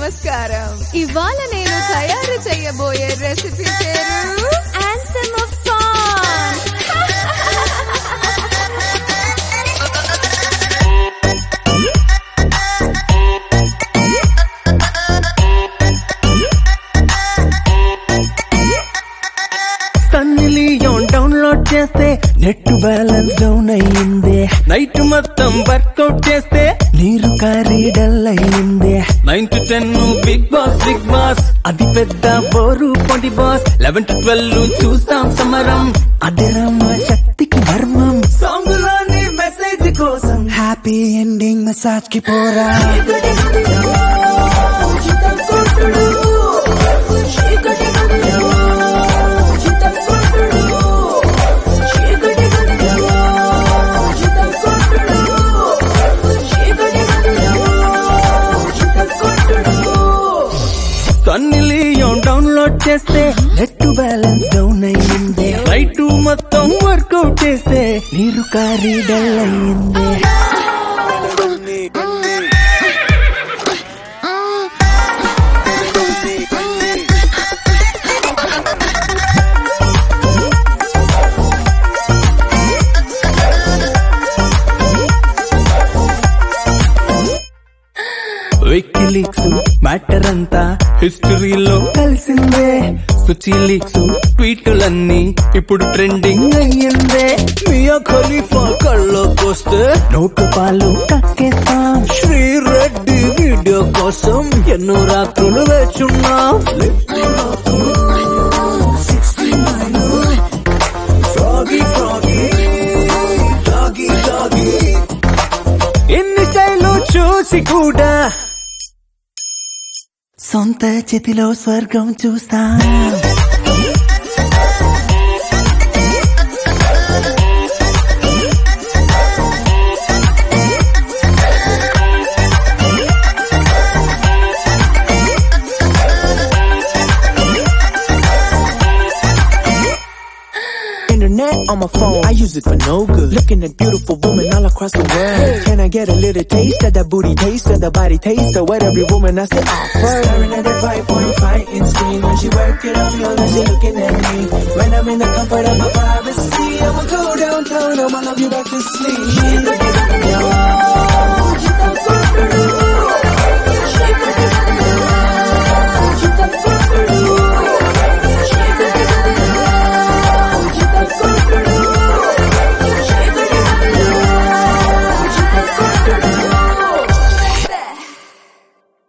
నమస్కారం ఇవాళ నేను తయారు చేయబోయే రెసిపీ పేరు Anthem of Fun. Sunny Leone download చేస్తే నెట్ బ్యాలెన్స్ డౌన్ అయ్యింది నైట్ మొత్తం వర్కౌట్ చేస్తే నీరు కారి డల్ అయ్యింది nine to ten big boss big boss అది పెద్ద బోరు పొడి బాస్ లెవెన్ టు ట్వెల్వ్ చూస్తాం సమరం అది రమ్మ శక్తికి ధర్మం సాంగ్ లోని మెసేజ్ కోసం హ్యాపీ ఎండింగ్ మసాజ్ కి పోరా సన్నీ లియోన్ డౌన్లోడ్ చేస్తే నెట్ బ్యాలెన్స్ డౌన్ అయ్యింది నైట్ మొత్తం వర్కౌట్ చేస్తే నీరు కారి డల్ అయ్యింది వికీలీక్స్ మ్యాటర్ అంతా హిస్టరీలో కలిసిందే సుచి లీక్స్ ట్వీటులన్నీ ఇప్పుడు ట్రెండింగ్ అయ్యిందే మియా ఖలీఫా కళ్ళకొస్తే నోటు పాలు కక్కేస్తాం శ్రీరెడ్డి వీడియో కోసం ఎన్నో రాత్రులు వేచున్నాం Froggy, froggy, doggy, doggy. ఎన్ని స్టైలు చూసి కూడా సొంత చేతిలో స్వర్గం చూస్తా Internet on my phone, I use it for no good. Looking at beautiful women all across the world. Can I get a little taste of that booty taste of the body taste of what every woman has to offer? Staring at that 5.5 inch screen when she work it, I feel like she looking at me. When I'm in the comfort of my privacy, I'ma go downtown, I'ma love you back to sleep.